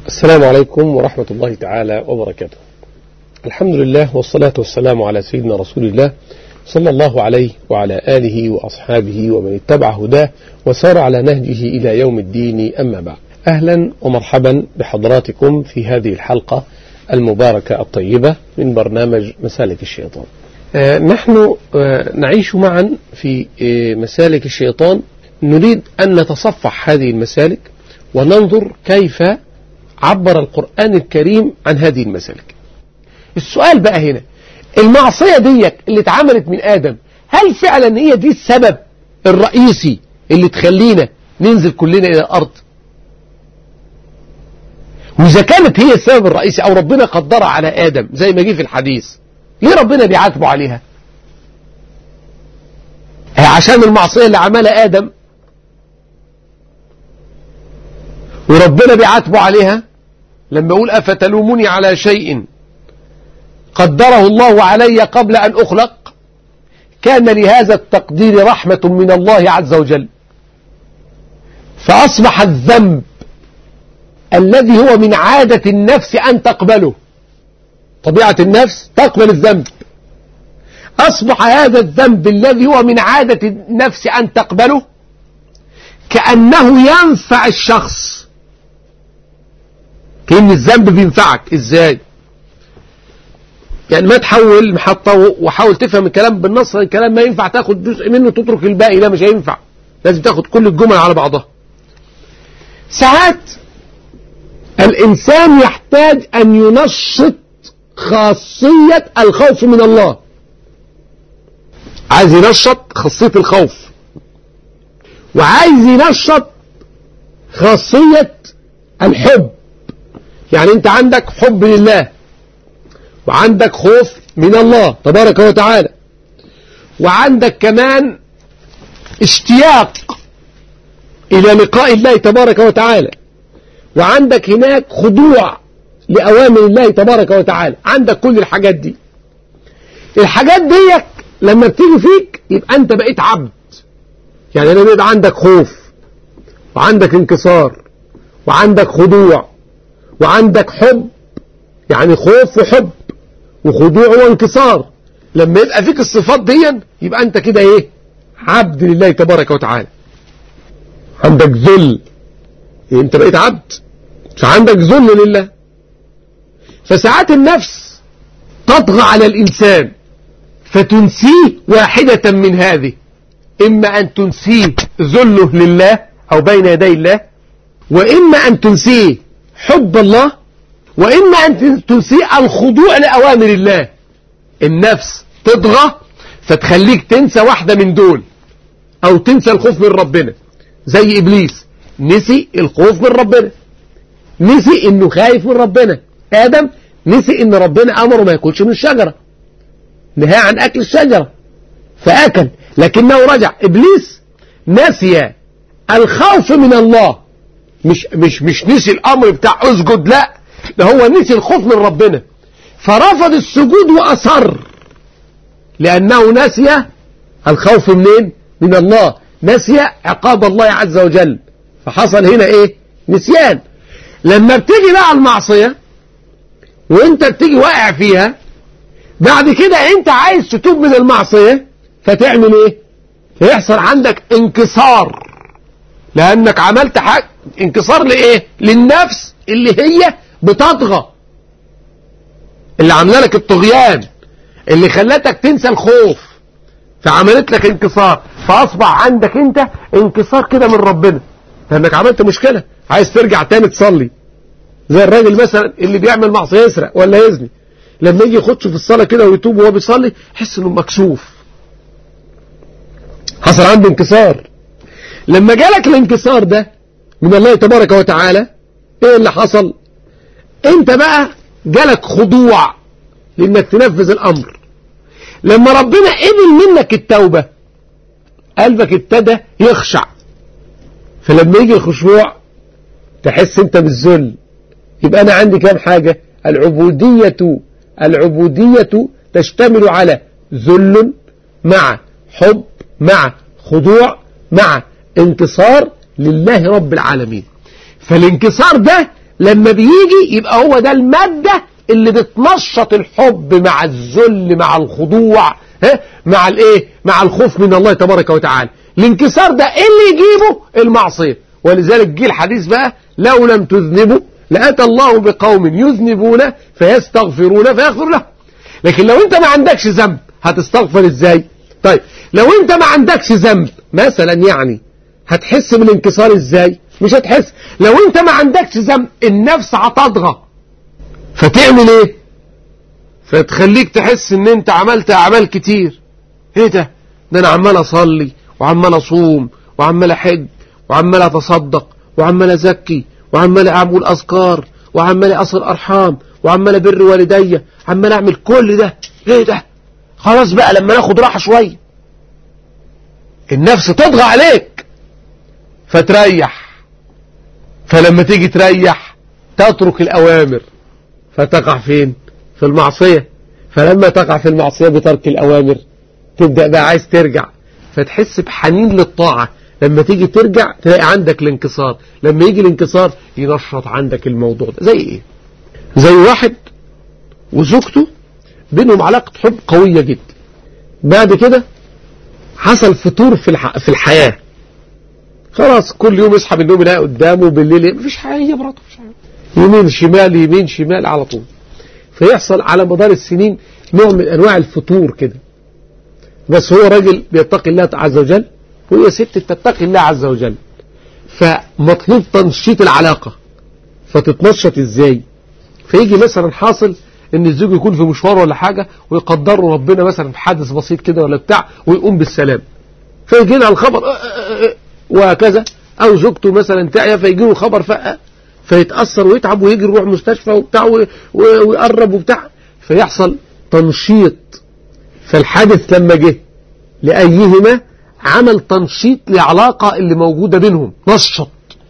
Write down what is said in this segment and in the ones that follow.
السلام عليكم ورحمة الله تعالى وبركاته الحمد لله والصلاة والسلام على سيدنا رسول الله صلى الله عليه وعلى آله وأصحابه ومن اتبع هداه وسار على نهجه إلى يوم الدين أما بعد أهلا ومرحبا بحضراتكم في هذه الحلقة المباركة الطيبة من برنامج مسالك الشيطان آه نحن آه نعيش معا في آه مسالك الشيطان نريد أن نتصفح هذه المسالك وننظر كيف عبر القرآن الكريم عن هذه المسالك السؤال بقى هنا المعصية دي اللي اتعملت من آدم هل فعلا هي دي السبب الرئيسي اللي تخلينا ننزل كلنا إلى الأرض وإذا كانت هي السبب الرئيسي أو ربنا قدرها على آدم زي ما جه في الحديث ليه ربنا بيعاتبه عليها هي عشان المعصية اللي عملها آدم وربنا بيعاتبه عليها لما يقول أفتلومني على شيء قدره الله علي قبل أن أخلق كان لهذا التقدير رحمة من الله عز وجل فأصبح الذنب الذي هو من عادة النفس أن تقبله طبيعة النفس تقبل الذنب أصبح هذا الذنب الذي هو من عادة النفس أن تقبله كأنه ينفع الشخص كأن الذنب بينفعك إزاي يعني ما تحول محطة وحاول تفهم الكلام بالنص الكلام ما ينفع تاخد جزء منه تترك الباقي ده مش هينفع لازم تاخد كل الجمل على بعضها ساعات الإنسان يحتاج أن ينشط خاصية الخوف من الله عايز ينشط خاصية الخوف وعايز ينشط خاصية الحب يعني انت عندك حب لله وعندك خوف من الله تبارك وتعالى وعندك كمان اشتياق إلى لقاء الله تبارك وتعالى وعندك هناك خضوع لأوامر الله تبارك وتعالى عندك كل الحاجات دي الحاجات دي لما بتيجي فيك يبقى أنت بقيت عبد يعني لما يبقى عندك خوف وعندك انكسار وعندك خضوع وعندك حب يعني خوف وحب وخضوع وانكسار لما يبقى فيك الصفات دي يبقى انت كده ايه عبد لله تبارك وتعالى عندك ذل يعني انت بقيت عبد فعندك ذل لله فساعات النفس تطغى على الإنسان فتنسيه واحدة من هذه إما أن تنسيه ذله لله أو بين يدي الله وإما أن تنسيه حب الله وإما أن تنسيه الخضوع لأوامر الله النفس تطغى فتخليك تنسى واحدة من دول أو تنسى الخوف من ربنا زي إبليس نسي الخوف من ربنا نسي إنه خايف من ربنا آدم نسي إن ربنا أمره ما ياكلش من الشجرة نهى عن أكل الشجرة فأكل لكنه رجع إبليس نسي الخوف من الله مش مش مش نسي الأمر بتاع اسجد لا ده هو نسي الخوف من ربنا فرفض السجود وأصر لأنه نسي الخوف منين من الله نسي عقاب الله عز وجل فحصل هنا ايه نسيان لما بتيجي بقى المعصية وانت بتيجي واقع فيها بعد كده انت عايز تتوب من المعصية فتعمل ايه يحصل عندك انكسار لانك عملت حاجة انكسار لايه للنفس اللي هي بتطغى اللي عامله لك الطغيان اللي خلتك تنسى الخوف فعملت لك انكسار فاصبح عندك انت انكسار كده من ربنا لانك عملت مشكلة عايز ترجع تاني تصلي زي الراجل مثلا اللي بيعمل معصية يسرق ولا يزني لما يجي يخش في الصلاة كده ويتوب وهو بيصلي يحس انه مكسوف حصل عنده انكسار لما جالك الانكسار ده من الله تبارك وتعالى ايه اللي حصل انت بقى جالك خضوع لانك تنفذ الامر لما ربنا قبل منك التوبة قلبك ابتدى يخشع فلما يجي الخشوع تحس انت بالذل يبقى انا عندي كام حاجة العبودية العبودية تشتمل على ذل مع حب مع خضوع مع انتصار لله رب العالمين فالانكسار ده لما بيجي يبقى هو ده المادة اللي بتنشط الحب مع الذل مع الخضوع ها مع الايه مع الخوف من الله تبارك وتعالى الانكسار ده ايه اللي يجيبه المعصية ولذلك جه الحديث بقى لو لم تذنبوا لأتى الله بقوم يذنبون فيستغفرون فيغفر له لكن لو انت ما عندكش ذنب هتستغفر ازاي طيب لو انت ما عندكش ذنب مثلا يعني هتحس بالانكسار ازاي مش هتحس لو انت ما عندكش ذنب النفس هتضغى فتعمل ايه فتخليك تحس ان انت عملت اعمال كتير ايه ده ده انا عمال اصلي وعمال اصوم وعمال احج وعمال اتصدق وعمال ازكي وعمال اعمل اذكار وعمال اصل ارحام وعمال ابر والدي عمال اعمل كل ده ايه ده خلاص بقى لما ناخد راحه شويه النفس تضغى عليك فتريح فلما تيجي تريح تترك الأوامر فتقع فين في المعصية فلما تقع في المعصية بترك الأوامر تبدأ بقى عايز ترجع فتحس بحنين للطاعة لما تيجي ترجع تلاقي عندك الانكسار لما يجي الانكسار ينشط عندك الموضوع ده زي ايه زي واحد وزوجته بينهم علاقة حب قوية جدا بعد كده حصل فتور في الح... في الحياة خلاص كل يوم يصحى من النوم يلاقي قدامه بالليل مفيش حاجة هي مراته مفيش حاجة يمين شمال يمين شمال على طول فيحصل على مدار السنين نوع من انواع الفتور كده بس هو راجل بيتقي الله عز وجل وهي ست تتقي الله عز وجل فمطلوب تنشيط العلاقة فتتنشط ازاي فيجي مثلا حاصل ان الزوج يكون في مشوار ولا حاجة ويقدره ربنا مثلا في حادث بسيط كده ولا بتاع ويقوم بالسلام فيجي لها الخبر وهكذا او زوجته مثلا تعيا فيجي له خبر فقه فيتأثر ويتعب ويجري يروح مستشفى وبتاع ويقرب وبتاع فيحصل تنشيط فالحادث لما جه لأيهما عمل تنشيط لعلاقة اللي موجودة بينهم نشط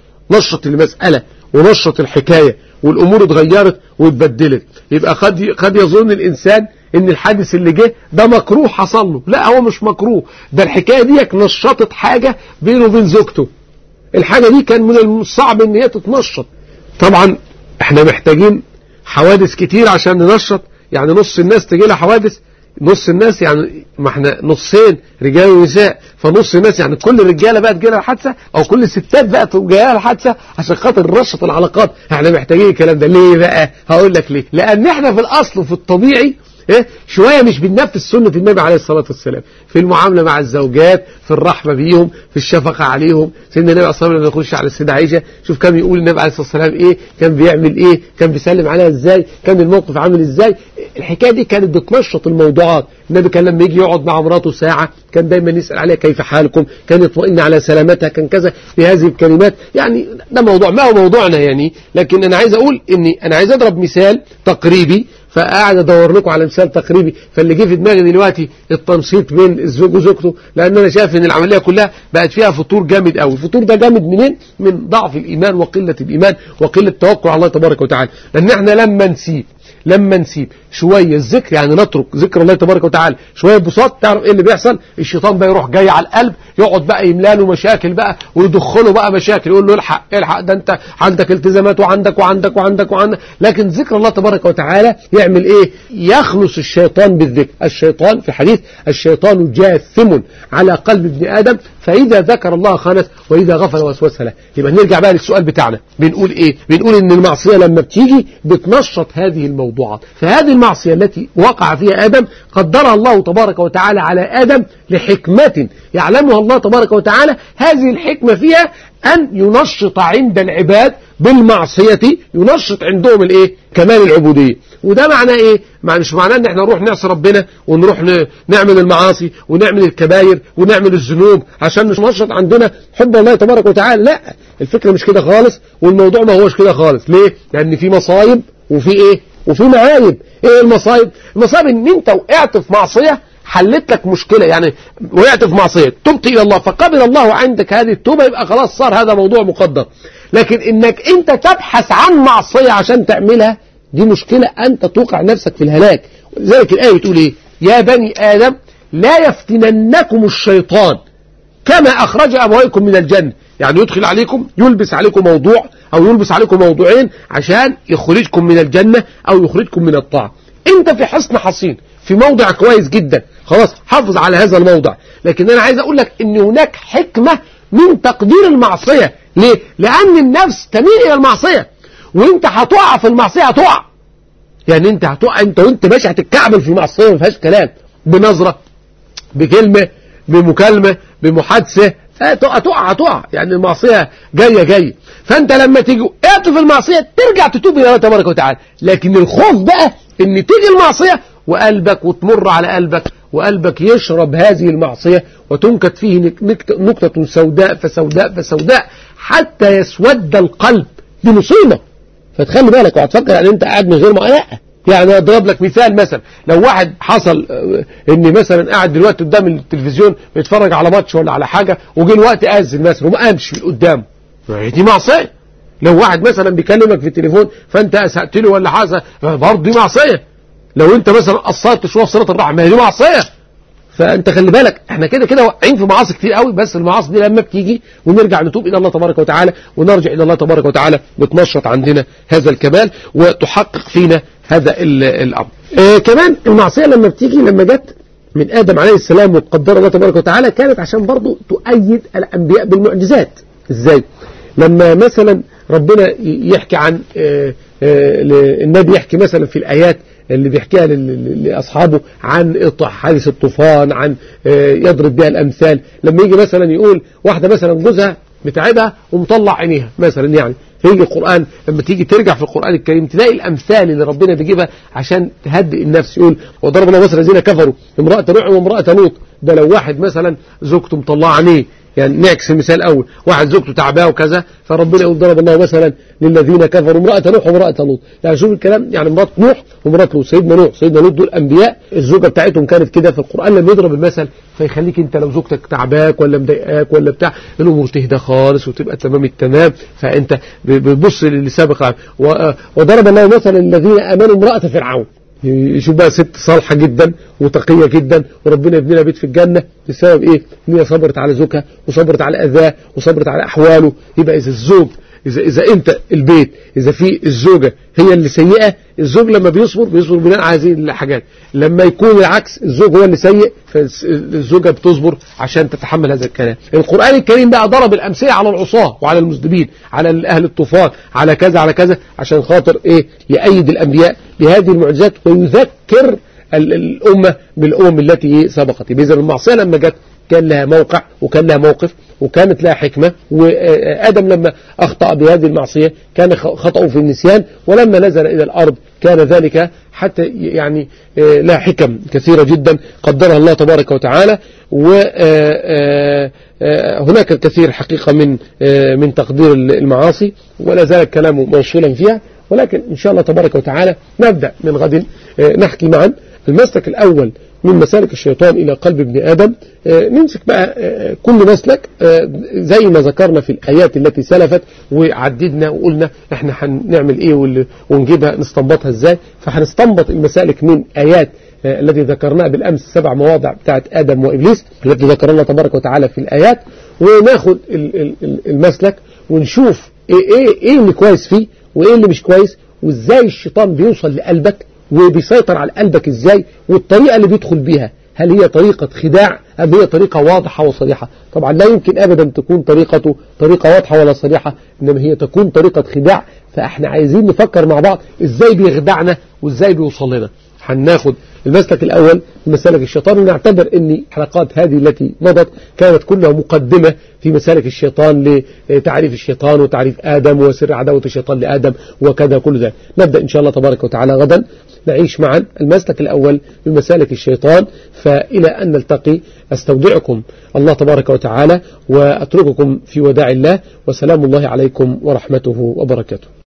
نشط المسألة ونشط الحكاية والأمور اتغيرت واتبدلت يبقى قد قد يظن الإنسان ان الحادث اللي جه ده مكروه حصل له لا هو مش مكروه ده الحكاية دي نشطت حاجة بينه وبين زوجته الحاجة دي كان من الصعب ان هي تتنشط طبعا احنا محتاجين حوادث كتير عشان ننشط يعني نص الناس تجي لها حوادث نص الناس يعني ما احنا نصين رجال ونساء فنص الناس يعني كل الرجاله بقى تجي لها الحادثه او كل الستات بقى تجي لها الحادثه عشان خاطر نرشط العلاقات احنا محتاجين الكلام ده ليه بقى هقول لك ليه لان احنا في الاصل وفي الطبيعي إيه؟ شوية مش بننفذ سنة النبي عليه الصلاة والسلام في المعاملة مع الزوجات في الرحمة بيهم في الشفقة عليهم سيدنا النبي عليه الصلاة والسلام لما يخش على السيدة عائشة شوف كان يقول النبي عليه الصلاة والسلام ايه كان بيعمل ايه كان بيسلم عليها ازاي كان الموقف عامل ازاي الحكاية دي كانت بتنشط الموضوعات النبي كان لما يجي يقعد مع مراته ساعة كان دايما يسأل عليها كيف حالكم كان يطمئن على سلامتها كان كذا بهذه الكلمات يعني ده موضوع ما هو موضوعنا يعني لكن انا عايز اقول اني انا عايز اضرب مثال تقريبي فقاعد ادور لكم على مثال تقريبي فاللي جه في دماغي دلوقتي التنشيط بين الزوج وزوجته لان انا شايف ان العمليه كلها بقت فيها فطور جامد قوي الفطور ده جامد منين من ضعف الايمان وقله الايمان وقله التوكل على الله تبارك وتعالى لان احنا لما نسيب لما نسيب شوية الذكر يعني نترك ذكر الله تبارك وتعالى شوية بساط تعرف ايه اللي بيحصل الشيطان بقى يروح جاي على القلب يقعد بقى يملاله مشاكل بقى ويدخله بقى مشاكل يقول له الحق الحق ده انت عندك التزامات وعندك وعندك وعندك وعندك لكن ذكر الله تبارك وتعالى يعمل ايه يخلص الشيطان بالذكر الشيطان في حديث الشيطان جاثم على قلب ابن آدم فإذا ذكر الله خانت وإذا غفل وسوس له يبقى نرجع بقى للسؤال بتاعنا بنقول ايه بنقول ان المعصية لما بتيجي بتنشط هذه الموضوعات فهذه المعصية التي وقع فيها آدم قدرها الله تبارك وتعالى على آدم لحكمة يعلمها الله تبارك وتعالى هذه الحكمة فيها أن ينشط عند العباد بالمعصية ينشط عندهم الايه كمال العبودية وده معناه ايه معنى مش معناه ان احنا نروح نعصي ربنا ونروح نعمل المعاصي ونعمل الكباير ونعمل الذنوب عشان ننشط عندنا حب الله تبارك وتعالى لا الفكرة مش كده خالص والموضوع ما هوش كده خالص ليه لان في مصايب وفي ايه وفي معايب ايه المصايب المصايب ان انت وقعت في معصية حلت لك مشكلة يعني وقعت في معصية تبت إلى الله فقبل الله عندك هذه التوبة يبقى خلاص صار هذا موضوع مقدر لكن إنك أنت تبحث عن معصية عشان تعملها دي مشكلة أنت توقع نفسك في الهلاك ولذلك الآية بتقول إيه يا بني آدم لا يفتننكم الشيطان كما أخرج أبويكم من الجنة يعني يدخل عليكم يلبس عليكم موضوع أو يلبس عليكم موضوعين عشان يخرجكم من الجنة أو يخرجكم من الطاعة أنت في حصن حصين في موضع كويس جدا خلاص حافظ على هذا الموضع لكن أنا عايز أقول لك أن هناك حكمة من تقدير المعصية ليه؟ لأن النفس تميل إلى المعصية وانت هتقع في المعصية هتقع يعني انت هتقع انت وانت ماشي هتتكعبل في معصية ما فيهاش كلام بنظرة بكلمة بمكالمة بمحادثة هتقع هتقع هتقع يعني المعصية جاية جاية فانت لما تيجي اقف في المعصية ترجع تتوب الى الله تبارك وتعالى لكن الخوف بقى ان تيجي المعصية وقلبك وتمر على قلبك وقلبك يشرب هذه المعصية وتنكت فيه نكتة سوداء فسوداء فسوداء حتى يسود القلب دي مصيبة فتخلي بالك وهتفكر ان انت قاعد من غير ما لا يعني اضرب لك مثال مثلا لو واحد حصل ان مثلا قاعد دلوقتي قدام التلفزيون بيتفرج على ماتش ولا على حاجة وجه الوقت اذن مثلا وما قامش من قدامه دي معصية لو واحد مثلا بيكلمك في التليفون فانت اسأت له ولا حاجة برضه دي معصية لو انت مثلا قصرت شويه في صله الرحم دي معصيه فانت خلي بالك احنا كده كده واقعين في معاصي كتير قوي بس المعاصي دي لما بتيجي ونرجع نتوب الى الله تبارك وتعالى ونرجع الى الله تبارك وتعالى وتنشط عندنا هذا الكمال وتحقق فينا هذا الامر اه كمان المعصيه لما بتيجي لما جت من ادم عليه السلام وقدر الله تبارك وتعالى كانت عشان برضه تؤيد الانبياء بالمعجزات ازاي لما مثلا ربنا يحكي عن اه اه النبي يحكي مثلا في الايات اللي بيحكيها لأصحابه عن حادث الطوفان عن يضرب بها الأمثال لما يجي مثلا يقول واحدة مثلا جوزها بتعبها ومطلع عينيها مثلا يعني فيجي القرآن لما تيجي ترجع في القرآن الكريم تلاقي الأمثال اللي ربنا بيجيبها عشان تهدئ النفس يقول وضرب الله مثلا الذين كفروا امرأة نوح وامرأة لوط ده لو واحد مثلا زوجته مطلعه عينيه يعني نعكس المثال أول واحد زوجته تعباه وكذا فربنا يقول ضرب الله مثلا للذين كفروا امرأة نوح وامرأة لوط يعني شوف الكلام يعني امرأة نوح وامرأة لوط سيدنا نوح سيدنا لوط دول أنبياء الزوجة بتاعتهم كانت كده في القرآن لما يضرب المثل فيخليك انت لو زوجتك تعباك ولا مضايقاك ولا بتاع الامور تهدى خالص وتبقى تمام التمام فانت بتبص للي سابق وضرب الله مثلا للذين امنوا امرأة فرعون يشوف بقى ست صالحة جدا وتقية جدا وربنا يبني لها بيت في الجنة بسبب ايه ان هي صبرت على زوجها وصبرت على اذاه وصبرت على احواله يبقى اذا الزوج إذا, إذا أنت البيت إذا في الزوجة هي اللي سيئة الزوج لما بيصبر بيصبر بناء على هذه الحاجات لما يكون العكس الزوج هو اللي سيء فالزوجة بتصبر عشان تتحمل هذا الكلام القرآن الكريم بقى ضرب الأمثلة على العصاة وعلى المذنبين على أهل الطوفان على كذا على كذا عشان خاطر إيه يأيد الأنبياء بهذه المعجزات ويذكر الأمة بالأمم التي سبقت إذا المعصية لما جت كان لها موقع وكان لها موقف وكانت لها حكمة وآدم لما أخطأ بهذه المعصية كان خطأه في النسيان ولما نزل إلى الأرض كان ذلك حتى يعني لها حكم كثيرة جدا قدرها الله تبارك وتعالى وهناك الكثير حقيقة من من تقدير المعاصي ولا زال الكلام موصولا فيها ولكن إن شاء الله تبارك وتعالى نبدأ من غد نحكي معا المسلك الأول من مسالك الشيطان إلى قلب ابن آدم نمسك بقى كل مسلك زي ما ذكرنا في الآيات التي سلفت وعددنا وقلنا احنا هنعمل ايه ونجيبها نستنبطها ازاي فهنستنبط المسالك من آيات التي ذكرناها بالأمس سبع مواضع بتاعت آدم وإبليس التي ذكر الله تبارك وتعالى في الآيات وناخد المسلك ونشوف ايه, إيه, إيه اللي كويس فيه وايه اللي مش كويس وازاي الشيطان بيوصل لقلبك وبيسيطر على قلبك ازاي والطريقة اللي بيدخل بيها هل هي طريقة خداع أم هي طريقة واضحة وصريحة طبعا لا يمكن أبدا تكون طريقته طريقة واضحة ولا صريحة إنما هي تكون طريقة خداع فإحنا عايزين نفكر مع بعض إزاي بيخدعنا وإزاي بيوصل لنا هناخد المسلك الأول مسالك الشيطان ونعتبر أن الحلقات هذه التي مضت كانت كلها مقدمة في مسالك الشيطان لتعريف الشيطان وتعريف آدم وسر عداوة الشيطان لآدم وكذا كل ذلك نبدأ إن شاء الله تبارك وتعالى غدا نعيش معا المسلك الأول من مسالك الشيطان فإلى أن نلتقي أستودعكم الله تبارك وتعالى وأترككم في وداع الله وسلام الله عليكم ورحمته وبركاته